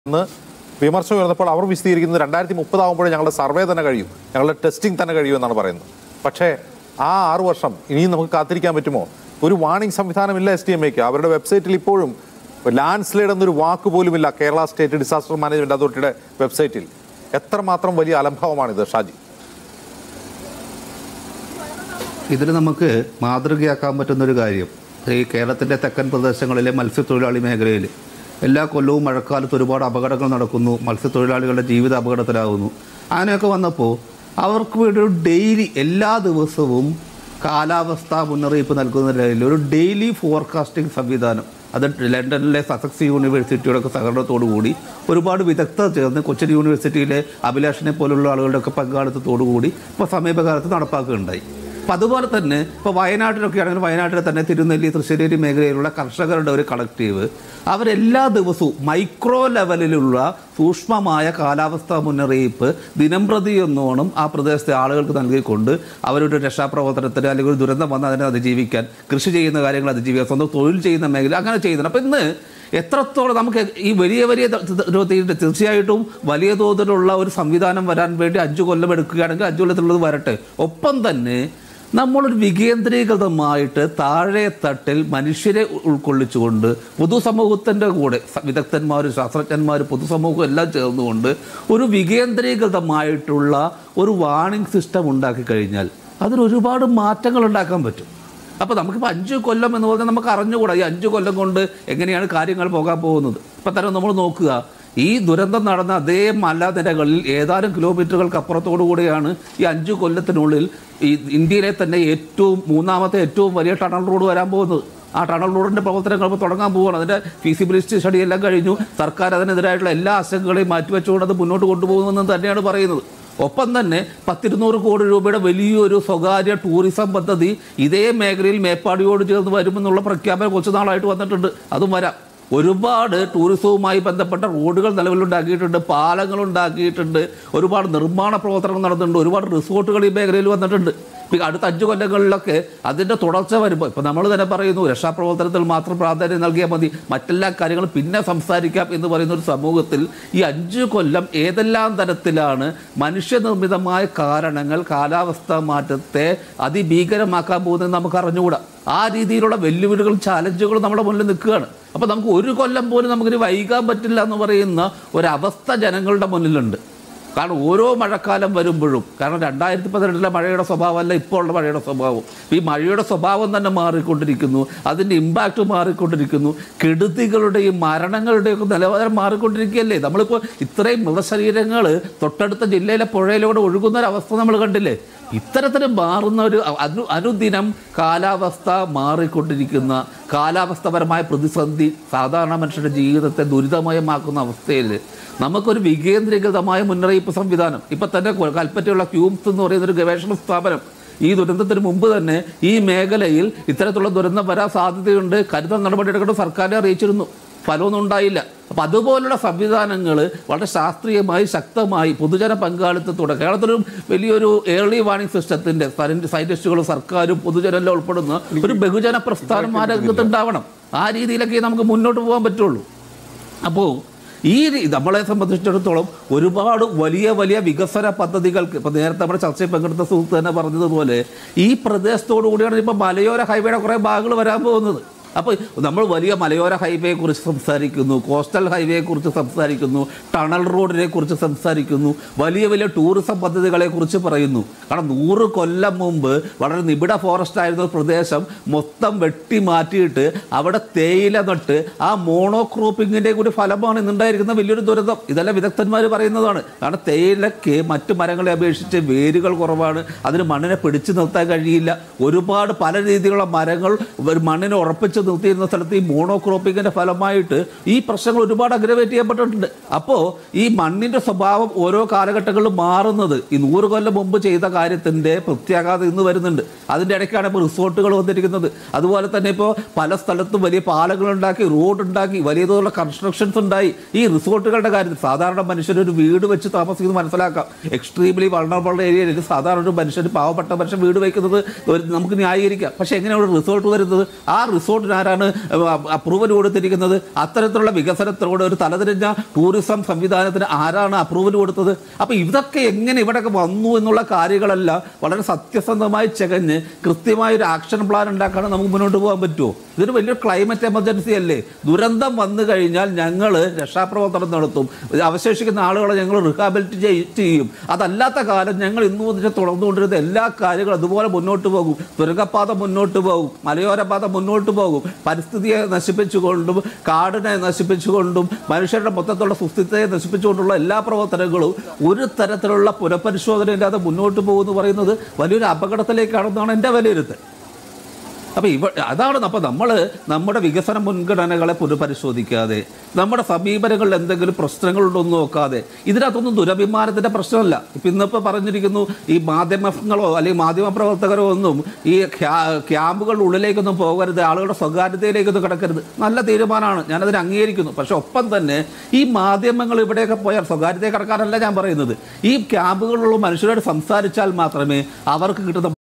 എന്ന് വിമർശനം ഉയർന്നപ്പോൾ അവർ വിശദീകരിക്കുന്നത് രണ്ടായിരത്തി മുപ്പതാകുമ്പോഴേ ഞങ്ങളുടെ സർവേ തന്നെ കഴിയും ഞങ്ങളുടെ ടെസ്റ്റിംഗ് തന്നെ കഴിയും എന്നാണ് പറയുന്നത് പക്ഷേ ആ ആറു വർഷം ഇനിയും നമുക്ക് കാത്തിരിക്കാൻ പറ്റുമോ ഒരു വാണിംഗ് സംവിധാനമില്ല എസ് ഡി എം എക്ക് അവരുടെ വെബ്സൈറ്റിൽ ഇപ്പോഴും ലാൻഡ് സ്ലൈഡ് എന്നൊരു വാക്ക് പോലുമില്ല കേരള സ്റ്റേറ്റ് ഡിസാസ്റ്റർ മാനേജ്മെന്റ് അതോറിറ്റിയുടെ വെബ്സൈറ്റിൽ എത്രമാത്രം വലിയ അലംഭാവമാണിത് ഷാജി ഇതിൽ നമുക്ക് മാതൃകയാക്കാൻ പറ്റുന്നൊരു കാര്യം ഈ കേരളത്തിൻ്റെ തെക്കൻ പ്രദേശങ്ങളിലെ മത്സ്യത്തൊഴിലാളി മേഖലയിൽ എല്ലാ കൊല്ലവും മഴക്കാലത്ത് ഒരുപാട് അപകടങ്ങൾ നടക്കുന്നു മത്സ്യത്തൊഴിലാളികളുടെ ജീവിത അപകടത്തിലാകുന്നു അങ്ങനെയൊക്കെ വന്നപ്പോൾ അവർക്ക് വേണ്ടി ഒരു ഡെയിലി എല്ലാ ദിവസവും കാലാവസ്ഥാ മുന്നറിയിപ്പ് നൽകുന്ന നിലയിൽ ഒരു ഡെയിലി ഫോർകാസ്റ്റിംഗ് സംവിധാനം അത് ലണ്ടനിലെ സസക്സ് യൂണിവേഴ്സിറ്റിയുടെ ഒക്കെ സഹകരണത്തോടു കൂടി ഒരുപാട് വിദഗ്ധർ ചേർന്ന് കൊച്ചിൻ യൂണിവേഴ്സിറ്റിയിലെ അഭിലാഷിനെ പോലുള്ള ആളുകളുടെയൊക്കെ പങ്കാളിത്തത്തോടു കൂടി ഇപ്പോൾ സമീപകാലത്ത് നടപ്പാക്കുകയുണ്ടായി അപ്പം അതുപോലെ തന്നെ ഇപ്പോൾ വയനാട്ടിലൊക്കെ ആണെങ്കിൽ വയനാട്ടിലെ തന്നെ തിരുനെല്ലി തൃശ്ശേരി മേഖലയിലുള്ള കർഷകരുടെ ഒരു കളക്റ്റീവ് അവരെല്ലാ ദിവസവും മൈക്രോ ലെവലിലുള്ള സൂക്ഷ്മമായ കാലാവസ്ഥാ മുന്നറിയിപ്പ് ദിനം പ്രതി എന്നോണം ആ പ്രദേശത്തെ ആളുകൾക്ക് നൽകിക്കൊണ്ട് അവരുടെ രക്ഷാപ്രവർത്തനത്തിന് അല്ലെങ്കിൽ ഒരു ദുരന്തം വന്ന് അതിനെ അതിജീവിക്കാൻ കൃഷി ചെയ്യുന്ന കാര്യങ്ങൾ അതിജീവിക്കാൻ സ്വന്തം തൊഴിൽ ചെയ്യുന്ന മേഖല അങ്ങനെ ചെയ്യുന്നുണ്ട് അപ്പം ഇന്ന് എത്രത്തോളം നമുക്ക് ഈ വലിയ വലിയ ത- ത- ത- തീർച്ചയായിട്ടും വലിയ തോതിലുള്ള ഒരു സംവിധാനം വരാൻ വേണ്ടി അഞ്ചു കൊല്ലം എടുക്കുകയാണെങ്കിൽ അഞ്ചു കൊല്ലത്തിലുള്ളത് വരട്ടെ ഒപ്പം തന്നെ നമ്മളൊരു വികേന്ദ്രീകൃതമായിട്ട് താഴെ തട്ടിൽ മനുഷ്യരെ ഉ- ഉൾക്കൊള്ളിച്ചുകൊണ്ട് പൊതുസമൂഹത്തിൻ്റെ കൂടെ സ- വിദഗ്ധന്മാർ ശാസ്ത്രജ്ഞന്മാർ പൊതുസമൂഹം എല്ലാം ചേർന്നുകൊണ്ട് ഒരു വികേന്ദ്രീകൃതമായിട്ടുള്ള ഒരു വാണിംഗ് സിസ്റ്റം ഉണ്ടാക്കി കഴിഞ്ഞാൽ അതിന് ഒരുപാട് മാറ്റങ്ങൾ ഉണ്ടാക്കാൻ പറ്റും അപ്പോൾ നമുക്കിപ്പോൾ അഞ്ച് കൊല്ലം എന്ന് പറഞ്ഞാൽ നമുക്ക് അറിഞ്ഞുകൂടാ ഈ അഞ്ച് കൊല്ലം കൊണ്ട് എങ്ങനെയാണ് കാര്യങ്ങൾ പോകാൻ പോകുന്നത് ഇപ്പം തന്നെ നമ്മൾ നോക്കുക ഈ ദുരന്തം നടന്ന അതേ മലനിരകളിൽ ഏതാനും കിലോമീറ്ററുകൾക്ക് അപ്പുറത്തോടു കൂടിയാണ് ഈ അഞ്ച് കൊല്ലത്തിനുള്ളിൽ ഈ ഇന്ത്യയിലെ തന്നെ ഏറ്റവും മൂന്നാമത്തെ ഏറ്റവും വലിയ ടണൽ റോഡ് വരാൻ പോകുന്നത് ആ ടണൽ റോഡിൻ്റെ പ്രവർത്തനങ്ങൾ ഇപ്പോൾ തുടങ്ങാൻ പോവുകയാണ് അതിൻ്റെ ഫീസിബിലിറ്റി സ്റ്റഡി എല്ലാം കഴിഞ്ഞു സർക്കാർ അതിനെതിരായിട്ടുള്ള എല്ലാ ആശങ്കകളെയും മാറ്റിവെച്ചുകൊണ്ട് അത് മുന്നോട്ട് കൊണ്ടുപോകുമെന്ന് തന്നെയാണ് പറയുന്നത് ഒപ്പം തന്നെ പത്തിരുന്നൂറ് കോടി രൂപയുടെ വലിയൊരു സ്വകാര്യ ടൂറിസം പദ്ധതി ഇതേ മേഖലയിൽ മേപ്പാടിയോട് ചേർന്ന് വരുമെന്നുള്ള പ്രഖ്യാപനം കുറച്ച് നാളായിട്ട് വന്നിട്ടുണ്ട് അതും വരാം ഒരുപാട് ടൂറിസവുമായി ബന്ധപ്പെട്ട റോഡുകൾ നിലവിലുണ്ടാക്കിയിട്ടുണ്ട് പാലങ്ങൾ ഉണ്ടാക്കിയിട്ടുണ്ട് ഒരുപാട് നിർമ്മാണ പ്രവർത്തനങ്ങൾ നടന്നിട്ടുണ്ട് ഒരുപാട് റിസോർട്ടുകൾ ഈ മേഖലയിൽ വന്നിട്ടുണ്ട് ഇപ്പം അടുത്ത അഞ്ച് കൊല്ലങ്ങളിലൊക്കെ അതിൻ്റെ തുടർച്ച വരുമ്പോൾ ഇപ്പം നമ്മൾ തന്നെ പറയുന്നു രക്ഷാപ്രവർത്തനത്തിൽ മാത്രം പ്രാധാന്യം നൽകിയാൽ മതി മറ്റെല്ലാ കാര്യങ്ങളും പിന്നെ സംസാരിക്കാം എന്ന് പറയുന്ന ഒരു സമൂഹത്തിൽ ഈ അഞ്ച് കൊല്ലം ഏതെല്ലാം തരത്തിലാണ് മനുഷ്യനിർമ്മിതമായ കാരണങ്ങൾ കാലാവസ്ഥാ മാറ്റത്തെ അതിഭീകരമാക്കാൻ പോകുന്നത് നമുക്ക് അറിഞ്ഞുകൂടാ ആ രീതിയിലുള്ള വെല്ലുവിളികളും ചാലഞ്ചുകളും നമ്മുടെ മുന്നിൽ നിൽക്കുകയാണ് അപ്പോൾ നമുക്ക് ഒരു കൊല്ലം പോലും നമുക്കിനി വൈകാൻ പറ്റില്ല എന്ന് പറയുന്ന ഒരവസ്ഥ ജനങ്ങളുടെ മുന്നിലുണ്ട് കാരണം ഓരോ മഴക്കാലം വരുമ്പോഴും കാരണം രണ്ടായിരത്തി പതിനെട്ടിലെ മഴയുടെ സ്വഭാവമല്ല ഇപ്പോൾ ഉള്ള മഴയുടെ സ്വഭാവം ഈ മഴയുടെ സ്വഭാവം തന്നെ മാറിക്കൊണ്ടിരിക്കുന്നു അതിൻ്റെ ഇമ്പാക്റ്റ് മാറിക്കൊണ്ടിരിക്കുന്നു കെടുതികളുടെയും മരണങ്ങളുടെയും ഒക്കെ നിലവാരം മാറിക്കൊണ്ടിരിക്കുകയല്ലേ നമ്മളിപ്പോൾ ഇത്രയും മൃതശരീരങ്ങൾ തൊട്ടടുത്ത ജില്ലയിലെ പുഴയിലൂടെ ഒഴുകുന്ന ഒരു അവസ്ഥ നമ്മൾ കണ്ടില്ലേ ഇത്തരത്തിൽ മാറുന്ന ഒരു അനു അനുദിനം കാലാവസ്ഥ മാറിക്കൊണ്ടിരിക്കുന്ന കാലാവസ്ഥപരമായ പ്രതിസന്ധി സാധാരണ മനുഷ്യരുടെ ജീവിതത്തെ ദുരിതമയമാക്കുന്ന അവസ്ഥയിൽ നമുക്കൊരു വികേന്ദ്രീകൃതമായ മുന്നറിയിപ്പ് സംവിധാനം ഇപ്പം തന്നെ കൊ- കൽപ്പറ്റയുള്ള ക്യൂംസ് എന്ന് പറയുന്ന ഒരു ഗവേഷണ സ്ഥാപനം ഈ ദുരന്തത്തിന് മുമ്പ് തന്നെ ഈ മേഖലയിൽ ഇത്തരത്തിലുള്ള ദുരന്തം വരാൻ സാധ്യതയുണ്ട് കരുതൽ നടപടിയെടുക്കേണ്ട സർക്കാരിനെ അറിയിച്ചിരുന്നു ഫലമൊന്നും ഉണ്ടായില്ല അപ്പം അതുപോലുള്ള സംവിധാനങ്ങൾ വളരെ ശാസ്ത്രീയമായി ശക്തമായി പൊതുജന പങ്കാളിത്തത്തോടെ കേരളത്തിലൊരു വലിയൊരു ഏർലി വാണിംഗ് സിസ്റ്റത്തിൻ്റെ സയൻറ്റിസ്റ്റുകളും സർക്കാരും പൊതുജനെല്ലാം ഉൾപ്പെടുന്ന ഒരു ബഹുജന പ്രസ്ഥാനം ആ രംഗത്തുണ്ടാവണം ആ രീതിയിലൊക്കെ നമുക്ക് മുന്നോട്ട് പോകാൻ പറ്റുള്ളൂ അപ്പോൾ ഈ രീ- നമ്മളെ സംബന്ധിച്ചിടത്തോളം ഒരുപാട് വലിയ വലിയ വികസന പദ്ധതികൾക്ക് ഇപ്പം നേരത്തെ നമ്മുടെ ചർച്ചയിൽ പങ്കെടുത്ത സുഹൃത്ത് തന്നെ പറഞ്ഞതുപോലെ ഈ പ്രദേശത്തോടു കൂടിയാണ് ഇപ്പോൾ മലയോര ഹൈവേയുടെ കുറേ ഭാഗങ്ങൾ വരാൻ പോകുന്നത് അപ്പോൾ നമ്മൾ വലിയ മലയോര ഹൈവേയെ കുറിച്ച് സംസാരിക്കുന്നു കോസ്റ്റൽ ഹൈവേയെ കുറിച്ച് സംസാരിക്കുന്നു ടണൽ റോഡിനെ കുറിച്ച് സംസാരിക്കുന്നു വലിയ വലിയ ടൂറിസം പദ്ധതികളെ കുറിച്ച് പറയുന്നു കാരണം നൂറ് കൊല്ലം മുമ്പ് വളരെ നിബിഡ ഫോറസ്റ്റ് ആയിരുന്ന ഒരു പ്രദേശം മൊത്തം വെട്ടി മാറ്റിയിട്ട് അവിടെ തേയില നട്ട് ആ മോണോക്രോപ്പിങ്ങിൻ്റെ കൂടി ഫലമാണ് ഇന്നുണ്ടായിരിക്കുന്ന വലിയൊരു ദുരന്തം ഇതെല്ലാം വിദഗ്ധന്മാർ പറയുന്നതാണ് കാരണം തേയിലയ്ക്ക് മറ്റു മരങ്ങളെ അപേക്ഷിച്ച് വേരുകൾ കുറവാണ് അതിന് മണ്ണിനെ പിടിച്ചു നിർത്താൻ കഴിയില്ല ഒരുപാട് പല രീതിയിലുള്ള മരങ്ങൾ ഒരു മണ്ണിനെ ഉറപ്പിച്ച് നിർത്തിയിരുന്ന സ്ഥലത്ത് ഈ മോണോക്രോപ്പിങ്ങിൻ്റെ ഫലമായിട്ട് ഈ പ്രശ്നങ്ങൾ ഒരുപാട് അഗ്രവേറ്റ് ചെയ്യപ്പെട്ടിട്ടുണ്ട് അപ്പോൾ ഈ മണ്ണിൻ്റെ സ്വഭാവം ഓരോ കാലഘട്ടങ്ങളിലും മാറുന്നത് ഈ നൂറ് കൊല്ലം മുമ്പ് ചെയ്ത കാര്യത്തിൻ്റെ പ്രത്യാഘാതം ഇന്ന് വരുന്നുണ്ട് അതിൻ്റെ ഇടയ്ക്കാണ് ഇപ്പോൾ റിസോർട്ടുകൾ വന്നിരിക്കുന്നത് അതുപോലെ തന്നെ ഇപ്പോൾ പല സ്ഥലത്തും വലിയ പാലങ്ങൾ ഉണ്ടാക്കി റോഡ് ഉണ്ടാക്കി വലിയ തോതിലുള്ള കൺസ്ട്രക്ഷൻസ് ഉണ്ടായി ഈ റിസോർട്ടുകളുടെ കാര്യത്തിൽ സാധാരണ മനുഷ്യർ ഒരു വീട് വെച്ച് താമസിക്കുന്നത് മനസ്സിലാക്കാം എക്സ്ട്രീംലി വളർന്നബിൾ ഏരിയയിൽ സാധാരണ ഒരു മനുഷ്യർ പാവപ്പെട്ട മനുഷ്യൻ വീട് വയ്ക്കുന്നത് ഒരു നമുക്ക് ന്യായീകരിക്കാം പക്ഷേ എങ്ങനെയാണ് ഒരു റിസോർട്ട് വരുന്നത് ആ റിസോർട്ടിന് ടൂറിസത്തിന് ആരാണ് അപ്രൂവൽ കൊടുത്തിരിക്കുന്നത് അത്തരത്തിലുള്ള വികസനത്തിലൂടെ ഒരു തലതിരിഞ്ഞ ടൂറിസം സംവിധാനത്തിന് ആരാണ് അപ്രൂവൽ കൊടുത്തത് അപ്പോൾ ഇതൊക്കെ എങ്ങനെ ഇവിടെയൊക്കെ വന്നു എന്നുള്ള കാര്യങ്ങളെല്ലാം വളരെ സത്യസന്ധമായി ചകഞ്ഞ് കൃത്യമായ ഒരു ആക്ഷൻ പ്ലാൻ ഉണ്ടാക്കാണ് നമുക്ക് മുന്നോട്ട് പോകാൻ പറ്റുമോ ഇതൊരു വലിയൊരു ക്ലൈമറ്റ് എമർജൻസി അല്ലേ ദുരന്തം വന്നു കഴിഞ്ഞാൽ ഞങ്ങൾ രക്ഷാപ്രവർത്തനം നടത്തും അവശേഷിക്കുന്ന ആളുകളെ ഞങ്ങൾ റിഹാബിലിറ്റേറ്റ് ചെയ്യും അതല്ലാത്ത കാലം ഞങ്ങൾ ഇന്നു മുതൽ തുടർന്നുകൊണ്ടിരുന്ന എല്ലാ കാര്യങ്ങളും അതുപോലെ മുന്നോട്ട് പോകും തുരങ്കപ്പാത മുന്നോട്ട് പോകും മലയോര പാത മുന്നോട്ട് പോകും പരിസ്ഥിതിയെ നശിപ്പിച്ചുകൊണ്ടും കാടിനെ നശിപ്പിച്ചുകൊണ്ടും മനുഷ്യരുടെ മൊത്തത്തിലുള്ള സുസ്ഥിരതയെ നശിപ്പിച്ചുകൊണ്ടുള്ള എല്ലാ പ്രവർത്തനങ്ങളും ഒരു തരത്തിലുള്ള പുനഃപരിശോധനയില്ലാതെ മുന്നോട്ട് പോകുമെന്ന് പറയുന്നത് വലിയൊരു അപകടത്തിലേക്കാണെന്നാണ് എൻ്റെ വിലയിരുത്തൽ അപ്പോൾ ഇവ അതാണ് അപ്പോൾ നമ്മൾ നമ്മുടെ വികസന മുൻഗണനകളെ പുനഃപരിശോധിക്കാതെ നമ്മുടെ സമീപനങ്ങളിൽ എന്തെങ്കിലും പ്രശ്നങ്ങളുണ്ടോ എന്ന് നോക്കാതെ ഇതിനകത്തൊന്നും ദുരഭിമാനത്തിൻ്റെ പ്രശ്നമല്ല ഇപ്പം ഇന്നിപ്പോൾ പറഞ്ഞിരിക്കുന്നു ഈ മാധ്യമങ്ങളോ അല്ലെങ്കിൽ മാധ്യമ പ്രവർത്തകരോ ഒന്നും ഈ ക്യാ- ക്യാമ്പുകളുടെ ഉള്ളിലേക്കൊന്നും പോകരുത് ആളുകളുടെ സ്വകാര്യതയിലേക്കൊന്നും കിടക്കരുത് നല്ല തീരുമാനമാണ് ഞാനതിനെ അംഗീകരിക്കുന്നു പക്ഷെ ഒപ്പം തന്നെ ഈ മാധ്യമങ്ങൾ ഇവിടെയൊക്കെ പോയാൽ സ്വകാര്യതയെ കിടക്കാനല്ല ഞാൻ പറയുന്നത് ഈ ക്യാമ്പുകളിലുള്ള മനുഷ്യരോട് സംസാരിച്ചാൽ മാത്രമേ അവർക്ക് കിട്ടുന്ന